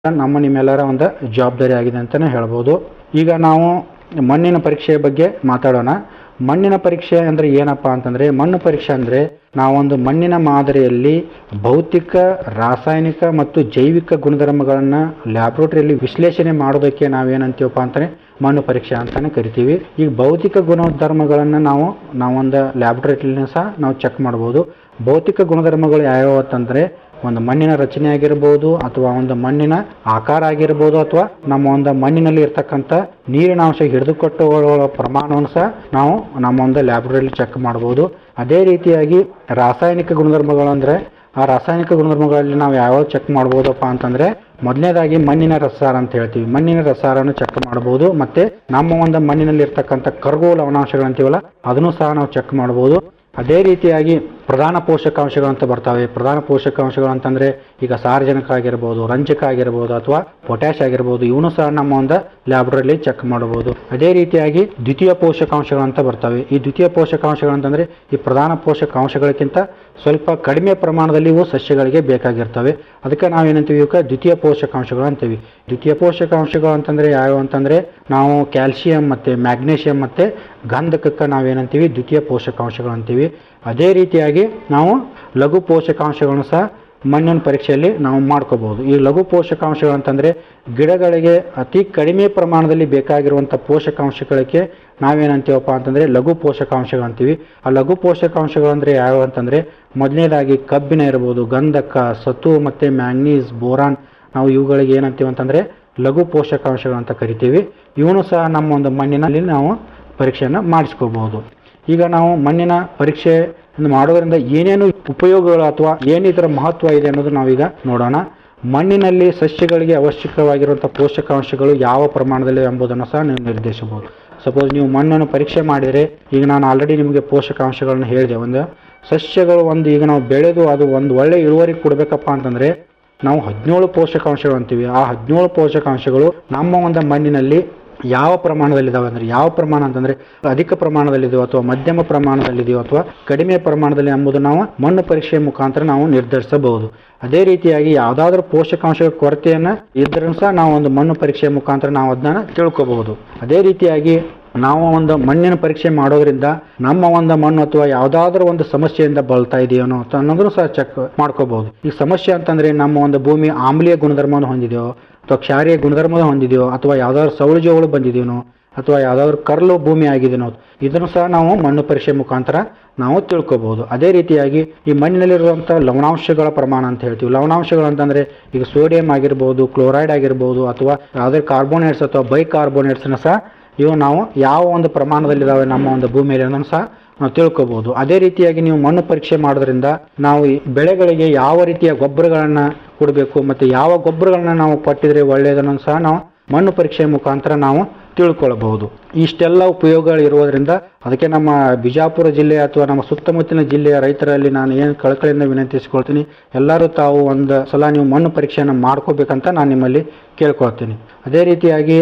ನಮ್ಮ ನಿಮ್ಮೆಲ್ಲರ ಒಂದು ಜವಾಬ್ದಾರಿ ಆಗಿದೆ ಅಂತಲೇ ಹೇಳ್ಬೋದು ಈಗ ನಾವು ಮಣ್ಣಿನ ಪರೀಕ್ಷೆಯ ಬಗ್ಗೆ ಮಾತಾಡೋಣ ಮಣ್ಣಿನ ಪರೀಕ್ಷೆ ಅಂದರೆ ಏನಪ್ಪ ಅಂತಂದರೆ ಮಣ್ಣು ಪರೀಕ್ಷೆ ಅಂದರೆ ನಾವೊಂದು ಮಣ್ಣಿನ ಮಾದರಿಯಲ್ಲಿ ಭೌತಿಕ ರಾಸಾಯನಿಕ ಮತ್ತು ಜೈವಿಕ ಗುಣಧರ್ಮಗಳನ್ನು ಲ್ಯಾಬ್ರೋಟರಿಯಲ್ಲಿ ವಿಶ್ಲೇಷಣೆ ಮಾಡೋದಕ್ಕೆ ನಾವೇನಂತೀವಪ್ಪ ಅಂತಲೇ ಮಣ್ಣು ಪರೀಕ್ಷೆ ಅಂತಲೇ ಕರಿತೀವಿ ಈಗ ಭೌತಿಕ ಗುಣಧರ್ಮಗಳನ್ನು ನಾವು ನಾವೊಂದು ಲ್ಯಾಬ್ರೋಟರಿಯಲ್ಲಿ ಸಹ ನಾವು ಚೆಕ್ ಮಾಡ್ಬೋದು ಭೌತಿಕ ಗುಣಧರ್ಮಗಳು ಯಾವ್ಯಾವ ಅಂತಂದರೆ ಒಂದು ಮಣ್ಣಿನ ರಚನೆ ಆಗಿರ್ಬೋದು ಅಥವಾ ಒಂದು ಮಣ್ಣಿನ ಆಕಾರ ಆಗಿರ್ಬೋದು ಅಥವಾ ನಮ್ಮ ಒಂದು ಮಣ್ಣಿನಲ್ಲಿ ಇರ್ತಕ್ಕಂಥ ನೀರಿನ ಅಂಶ ಹಿಡಿದುಕೊಟ್ಟುಕೊಳ್ಳುವ ಪ್ರಮಾಣವನ್ನು ಸಹ ನಾವು ನಮ್ಮ ಒಂದು ಲ್ಯಾಬ್ರರಿಯಲ್ಲಿ ಚೆಕ್ ಮಾಡ್ಬೋದು ಅದೇ ರೀತಿಯಾಗಿ ರಾಸಾಯನಿಕ ಗುಣಧರ್ಮಗಳು ಅಂದರೆ ಆ ರಾಸಾಯನಿಕ ಗುಣಧರ್ಮಗಳಲ್ಲಿ ನಾವು ಯಾವ್ಯಾವ ಚೆಕ್ ಮಾಡ್ಬೋದಪ್ಪ ಅಂತಂದರೆ ಮೊದಲನೇದಾಗಿ ಮಣ್ಣಿನ ರಸಾರ ಅಂತ ಹೇಳ್ತೀವಿ ಮಣ್ಣಿನ ರಸಾರನ್ನು ಚೆಕ್ ಮಾಡ್ಬೋದು ಮತ್ತೆ ನಮ್ಮ ಒಂದು ಮಣ್ಣಿನಲ್ಲಿ ಇರ್ತಕ್ಕಂಥ ಕರಗು ಲವಣಾಂಶಗಳು ಅಂತೀವಲ್ಲ ಅದನ್ನು ಸಹ ನಾವು ಚೆಕ್ ಮಾಡ್ಬೋದು ಅದೇ ರೀತಿಯಾಗಿ ಪ್ರಧಾನ ಪೋಷಕಾಂಶಗಳು ಅಂತ ಬರ್ತವೆ ಪ್ರಧಾನ ಪೋಷಕಾಂಶಗಳು ಅಂತಂದ್ರೆ ಈಗ ಸಾರಜನಕ ಆಗಿರ್ಬೋದು ರಂಜಕ ಆಗಿರ್ಬೋದು ಅಥವಾ ಪೊಟ್ಯಾಶ್ ಆಗಿರ್ಬೋದು ಇವನು ಸಹ ನಮ್ಮ ಒಂದು ಲ್ಯಾಬ್ರರಿಲಿ ಚೆಕ್ ಮಾಡಬಹುದು ಅದೇ ರೀತಿಯಾಗಿ ದ್ವಿತೀಯ ಪೋಷಕಾಂಶಗಳು ಅಂತ ಬರ್ತವೆ ಈ ದ್ವಿತೀಯ ಪೋಷಕಾಂಶಗಳು ಅಂತಂದ್ರೆ ಈ ಪ್ರಧಾನ ಪೋಷಕಾಂಶಗಳಕ್ಕಿಂತ ಸ್ವಲ್ಪ ಕಡಿಮೆ ಪ್ರಮಾಣದಲ್ಲಿ ಇವು ಸಸ್ಯಗಳಿಗೆ ಬೇಕಾಗಿರ್ತವೆ ಅದಕ್ಕೆ ನಾವೇನಂತೀವಿ ಇವಕ್ಕೆ ದ್ವಿತೀಯ ಪೋಷಕಾಂಶಗಳು ಅಂತೀವಿ ದ್ವಿತೀಯ ಪೋಷಕಾಂಶಗಳು ಅಂತಂದ್ರೆ ಯಾವ್ಯಾವ ಅಂತಂದ್ರೆ ನಾವು ಕ್ಯಾಲ್ಸಿಯಂ ಮತ್ತೆ ಮ್ಯಾಗ್ನೇಷಿಯಂ ಮತ್ತೆ ಗಂಧಕಕ್ಕೆ ನಾವೇನಂತೀವಿ ದ್ವಿತೀಯ ಪೋಷಕಾಂಶಗಳು ಅಂತೀವಿ ಅದೇ ರೀತಿಯಾಗಿ ನಾವು ಲಘು ಪೋಷಕಾಂಶಗಳನ್ನು ಸಹ ಮಣ್ಣಿನ ಪರೀಕ್ಷೆಯಲ್ಲಿ ನಾವು ಮಾಡ್ಕೋಬಹುದು ಈ ಲಘು ಪೋಷಕಾಂಶಗಳು ಅಂತಂದ್ರೆ ಗಿಡಗಳಿಗೆ ಅತಿ ಕಡಿಮೆ ಪ್ರಮಾಣದಲ್ಲಿ ಬೇಕಾಗಿರುವಂಥ ಪೋಷಕಾಂಶಗಳಿಗೆ ನಾವೇನಂತೀವಪ್ಪ ಅಂತಂದ್ರೆ ಲಘು ಪೋಷಕಾಂಶಗಳು ಅಂತೀವಿ ಆ ಲಘು ಪೋಷಕಾಂಶಗಳು ಅಂದ್ರೆ ಯಾವ್ಯಾವ ಅಂತಂದ್ರೆ ಮೊದಲನೇದಾಗಿ ಕಬ್ಬಿಣ ಇರ್ಬೋದು ಗಂಧಕ ಸತು ಮತ್ತೆ ಮ್ಯಾಂಗ್ನೀಸ್ ಬೋರಾನ್ ನಾವು ಇವುಗಳಿಗೆ ಏನಂತೀವಿ ಅಂತಂದ್ರೆ ಲಘು ಪೋಷಕಾಂಶಗಳು ಅಂತ ಕರಿತೀವಿ ಇವನು ಸಹ ನಮ್ಮ ಒಂದು ಮಣ್ಣಿನಲ್ಲಿ ನಾವು ಪರೀಕ್ಷೆಯನ್ನು ಮಾಡಿಸ್ಕೋಬಹುದು ಈಗ ನಾವು ಮಣ್ಣಿನ ಪರೀಕ್ಷೆ ಮಾಡೋದ್ರಿಂದ ಏನೇನು ಉಪಯೋಗಗಳು ಅಥವಾ ಏನು ಇದರ ಮಹತ್ವ ಇದೆ ಅನ್ನೋದು ನಾವೀಗ ನೋಡೋಣ ಮಣ್ಣಿನಲ್ಲಿ ಸಸ್ಯಗಳಿಗೆ ಅವಶ್ಯಕವಾಗಿರುವಂಥ ಪೋಷಕಾಂಶಗಳು ಯಾವ ಪ್ರಮಾಣದಲ್ಲಿ ಎಂಬುದನ್ನು ಸಹ ನೀವು ನಿರ್ದೇಶಿಸಬಹುದು ಸಪೋಸ್ ನೀವು ಮಣ್ಣನ್ನು ಪರೀಕ್ಷೆ ಮಾಡಿದರೆ ಈಗ ನಾನು ಆಲ್ರೆಡಿ ನಿಮಗೆ ಪೋಷಕಾಂಶಗಳನ್ನು ಹೇಳಿದೆ ಒಂದು ಸಸ್ಯಗಳು ಒಂದು ಈಗ ನಾವು ಬೆಳೆದು ಅದು ಒಂದು ಒಳ್ಳೆ ಇಳುವರಿ ಕೊಡಬೇಕಪ್ಪ ಅಂತಂದರೆ ನಾವು ಹದಿನೇಳು ಪೋಷಕಾಂಶಗಳು ಅಂತೀವಿ ಆ ಹದಿನೇಳು ಪೋಷಕಾಂಶಗಳು ನಮ್ಮ ಒಂದು ಮಣ್ಣಿನಲ್ಲಿ ಯಾವ ಪ್ರಮಾಣದಲ್ಲಿದ್ದಾವೆ ಅಂದರೆ ಯಾವ ಪ್ರಮಾಣ ಅಂತಂದರೆ ಅಧಿಕ ಪ್ರಮಾಣದಲ್ಲಿದೆಯೋ ಅಥವಾ ಮಧ್ಯಮ ಪ್ರಮಾಣದಲ್ಲಿದೆಯೋ ಅಥವಾ ಕಡಿಮೆ ಪ್ರಮಾಣದಲ್ಲಿ ಎಂಬುದು ನಾವು ಮಣ್ಣು ಪರೀಕ್ಷೆಯ ಮುಖಾಂತರ ನಾವು ನಿರ್ಧರಿಸಬಹುದು ಅದೇ ರೀತಿಯಾಗಿ ಯಾವುದಾದ್ರೂ ಪೋಷಕಾಂಶಗಳ ಕೊರತೆಯನ್ನು ಇದ್ರೂ ಸಹ ನಾವು ಒಂದು ಮಣ್ಣು ಪರೀಕ್ಷೆಯ ಮುಖಾಂತರ ನಾವು ಅದನ್ನ ತಿಳ್ಕೋಬಹುದು ಅದೇ ರೀತಿಯಾಗಿ ನಾವು ಒಂದು ಮಣ್ಣಿನ ಪರೀಕ್ಷೆ ಮಾಡೋದ್ರಿಂದ ನಮ್ಮ ಒಂದು ಮಣ್ಣು ಅಥವಾ ಯಾವುದಾದ್ರೂ ಒಂದು ಸಮಸ್ಯೆಯಿಂದ ಬಳಲ್ತಾ ಇದೆಯೋ ಅಂತ ಅನ್ನೋದನ್ನು ಸಹ ಚೆಕ್ ಮಾಡ್ಕೋಬಹುದು ಈ ಸಮಸ್ಯೆ ಅಂತಂದ್ರೆ ನಮ್ಮ ಒಂದು ಭೂಮಿ ಆಮ್ಲೀಯ ಗುಣಧರ್ಮವನ್ನು ಹೊಂದಿದೆಯೋ ಅಥವಾ ಕ್ಷಾರೀಯ ಗುಣಧರ್ಮ ಹೊಂದಿದೆಯೋ ಅಥವಾ ಯಾವ್ದಾದ್ರು ಸೌಳಜಗಳು ಬಂದಿದೆಯೋ ಅಥವಾ ಯಾವ್ದಾದ್ರು ಕರ್ಲು ಭೂಮಿ ಆಗಿದೆನೋ ಇದನ್ನು ಸಹ ನಾವು ಮಣ್ಣು ಪರೀಕ್ಷೆ ಮುಖಾಂತರ ನಾವು ತಿಳ್ಕೊಬಹುದು ಅದೇ ರೀತಿಯಾಗಿ ಈ ಮಣ್ಣಿನಲ್ಲಿರುವಂಥ ಲವಣಾಂಶಗಳ ಪ್ರಮಾಣ ಅಂತ ಹೇಳ್ತೀವಿ ಲವಣಾಂಶಗಳು ಅಂತಂದ್ರೆ ಈಗ ಸೋಡಿಯಂ ಆಗಿರ್ಬೋದು ಕ್ಲೋರೈಡ್ ಆಗಿರ್ಬೋದು ಅಥವಾ ಯಾವುದೇ ಕಾರ್ಬೋನೇಟ್ಸ್ ಅಥವಾ ಬೈಕಾರ್ಬೋನೇಟ್ಸ್ನ ಸಹ ಇವು ನಾವು ಯಾವ ಒಂದು ಪ್ರಮಾಣದಲ್ಲಿದ್ದಾವೆ ನಮ್ಮ ಒಂದು ಭೂಮಿಯಲ್ಲಿ ಅನ್ನೋದನ್ನು ಸಹ ನಾವು ತಿಳ್ಕೊಬಹುದು ಅದೇ ರೀತಿಯಾಗಿ ನೀವು ಮಣ್ಣು ಪರೀಕ್ಷೆ ಮಾಡೋದ್ರಿಂದ ನಾವು ಈ ಬೆಳೆಗಳಿಗೆ ಯಾವ ರೀತಿಯ ಗೊಬ್ಬರಗಳನ್ನ ಕೊಡಬೇಕು ಮತ್ತೆ ಯಾವ ಗೊಬ್ಬರಗಳನ್ನ ನಾವು ಕೊಟ್ಟಿದ್ರೆ ಒಳ್ಳೆಯದನ್ನು ಸಹ ನಾವು ಮಣ್ಣು ಪರೀಕ್ಷೆ ಮುಖಾಂತರ ನಾವು ತಿಳ್ಕೊಳ್ಬಹುದು ಇಷ್ಟೆಲ್ಲ ಉಪಯೋಗಗಳು ಇರುವುದರಿಂದ ಅದಕ್ಕೆ ನಮ್ಮ ಬಿಜಾಪುರ ಜಿಲ್ಲೆ ಅಥವಾ ನಮ್ಮ ಸುತ್ತಮುತ್ತಲಿನ ಜಿಲ್ಲೆಯ ರೈತರಲ್ಲಿ ನಾನು ಏನು ಕಳಕಳಿಯಿಂದ ವಿನಂತಿಸಿಕೊಳ್ತೀನಿ ಎಲ್ಲರೂ ತಾವು ಒಂದು ಸಲ ನೀವು ಮಣ್ಣು ಪರೀಕ್ಷೆಯನ್ನು ಮಾಡ್ಕೋಬೇಕಂತ ನಾನು ನಿಮ್ಮಲ್ಲಿ ಕೇಳ್ಕೊಳ್ತೀನಿ ಅದೇ ರೀತಿಯಾಗಿ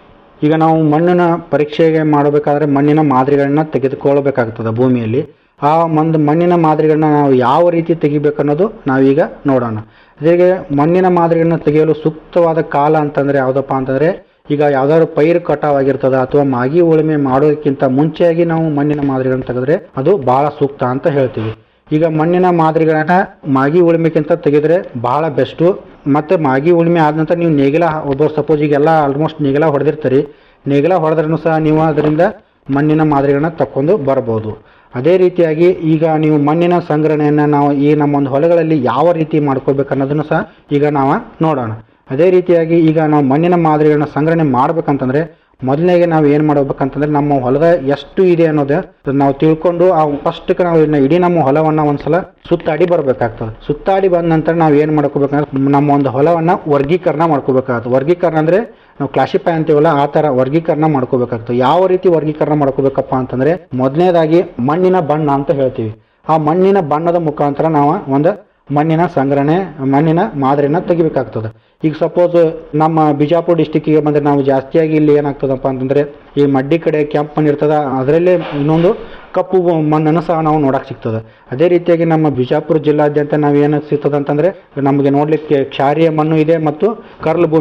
ಈಗ ನಾವು ಮಣ್ಣಿನ ಪರೀಕ್ಷೆಗೆ ಮಾಡಬೇಕಾದ್ರೆ ಮಣ್ಣಿನ ಮಾದರಿಗಳನ್ನ ತೆಗೆದುಕೊಳ್ಳಬೇಕಾಗ್ತದೆ ಭೂಮಿಯಲ್ಲಿ ಆ ಒಂದು ಮಣ್ಣಿನ ಮಾದರಿಗಳನ್ನ ನಾವು ಯಾವ ರೀತಿ ತೆಗಿಬೇಕನ್ನೋದು ನಾವೀಗ ನೋಡೋಣ ಅದೇ ಮಣ್ಣಿನ ಮಾದರಿಗಳನ್ನ ತೆಗೆಯಲು ಸೂಕ್ತವಾದ ಕಾಲ ಅಂತಂದ್ರೆ ಯಾವುದಪ್ಪ ಅಂತಂದ್ರೆ ಈಗ ಯಾವ್ದಾದ್ರು ಪೈರು ಕಟಾವ್ ಆಗಿರ್ತದ ಅಥವಾ ಮಾಗಿ ಉಳುಮೆ ಮಾಡೋದಕ್ಕಿಂತ ಮುಂಚೆಯಾಗಿ ನಾವು ಮಣ್ಣಿನ ಮಾದರಿಗಳನ್ನ ತೆಗೆದ್ರೆ ಅದು ಬಹಳ ಸೂಕ್ತ ಅಂತ ಹೇಳ್ತೀವಿ ಈಗ ಮಣ್ಣಿನ ಮಾದರಿಗಳನ್ನ ಮಾಗಿ ಉಳುಮೆಕ್ಕಿಂತ ತೆಗೆದ್ರೆ ಬಹಳ ಬೆಸ್ಟು ಮತ್ತೆ ಮಾಗಿ ಉಳುಮೆ ಆದ ನಂತರ ನೀವು ನೇಗಿಲ ಒಬ್ಬರು ಸಪೋಸ್ ಈಗೆಲ್ಲ ಆಲ್ಮೋಸ್ಟ್ ನೇಗಿಲ ಹೊಡೆದಿರ್ತೀರಿ ನೇಗಿಲ ಹೊಡೆದ್ರೂ ಸಹ ನೀವು ಅದರಿಂದ ಮಣ್ಣಿನ ಮಾದರಿಗಳನ್ನ ತಕೊಂಡು ಬರ್ಬೋದು ಅದೇ ರೀತಿಯಾಗಿ ಈಗ ನೀವು ಮಣ್ಣಿನ ಸಂಗ್ರಹಣೆಯನ್ನು ನಾವು ಈ ನಮ್ಮ ಒಂದು ಹೊಲಗಳಲ್ಲಿ ಯಾವ ರೀತಿ ಮಾಡ್ಕೋಬೇಕು ಅನ್ನೋದನ್ನು ಸಹ ಈಗ ನಾವು ನೋಡೋಣ ಅದೇ ರೀತಿಯಾಗಿ ಈಗ ನಾವು ಮಣ್ಣಿನ ಮಾದರಿಗಳನ್ನ ಸಂಗ್ರಹಣೆ ಮಾಡ್ಬೇಕಂತಂದ್ರೆ ಮೊದಲನೇಗೆ ನಾವು ಏನು ಮಾಡ್ಬೇಕಂತಂದ್ರೆ ನಮ್ಮ ಹೊಲದ ಎಷ್ಟು ಇದೆ ಅನ್ನೋದು ನಾವು ತಿಳ್ಕೊಂಡು ಆ ಫಸ್ಟ್ಗೆ ನಾವು ಇದನ್ನ ಇಡೀ ನಮ್ಮ ಹೊಲವನ್ನ ಒಂದ್ಸಲ ಸುತ್ತಾಡಿ ಬರಬೇಕಾಗ್ತದೆ ಸುತ್ತಾಡಿ ಬಂದ ನಂತರ ನಾವು ಏನು ಮಾಡ್ಕೋಬೇಕಂದ್ರೆ ನಮ್ಮ ಒಂದು ಹೊಲವನ್ನ ವರ್ಗೀಕರಣ ಮಾಡ್ಕೋಬೇಕಾಗ್ತದೆ ವರ್ಗೀಕರಣ ಅಂದ್ರೆ ನಾವು ಕ್ಲಾಸಿಫೈ ಅಂತೀವಲ್ಲ ಆ ಥರ ವರ್ಗೀಕರಣ ಮಾಡ್ಕೋಬೇಕಾಗ್ತದೆ ಯಾವ ರೀತಿ ವರ್ಗೀಕರಣ ಮಾಡ್ಕೋಬೇಕಪ್ಪ ಅಂತಂದ್ರೆ ಮೊದಲನೇದಾಗಿ ಮಣ್ಣಿನ ಬಣ್ಣ ಅಂತ ಹೇಳ್ತೀವಿ ಆ ಮಣ್ಣಿನ ಬಣ್ಣದ ಮುಖಾಂತರ ನಾವು ಒಂದು ಮಣ್ಣಿನ ಸಂಗ್ರಹಣೆ ಮಣ್ಣಿನ ಮಾದರಿನ ತೆಗಿಬೇಕಾಗ್ತದೆ ಈಗ ಸಪೋಸ್ ನಮ್ಮ ಬಿಜಾಪುರ ಡಿಸ್ಟಿಕ್ಕಿಗೆ ಬಂದರೆ ನಾವು ಜಾಸ್ತಿಯಾಗಿ ಇಲ್ಲಿ ಏನಾಗ್ತದಪ್ಪ ಅಂತಂದ್ರೆ ಈ ಮಡ್ಡಿ ಕಡೆ ಕೆಂಪು ಮಣ್ಣು ಇರ್ತದ ಅದರಲ್ಲೇ ಇನ್ನೊಂದು ಕಪ್ಪು ಮಣ್ಣನ್ನು ಸಹ ನಾವು ನೋಡಕ್ ಸಿಗ್ತದೆ ಅದೇ ರೀತಿಯಾಗಿ ನಮ್ಮ ಬಿಜಾಪುರ ಜಿಲ್ಲಾದ್ಯಂತ ನಾವು ಏನು ಸಿಗ್ತದೆ ಅಂತಂದ್ರೆ ನಮಗೆ ನೋಡ್ಲಿಕ್ಕೆ ಕ್ಷಾರಿಯ ಮಣ್ಣು ಇದೆ ಮತ್ತು ಕರ್ಲು ಭೂಮಿ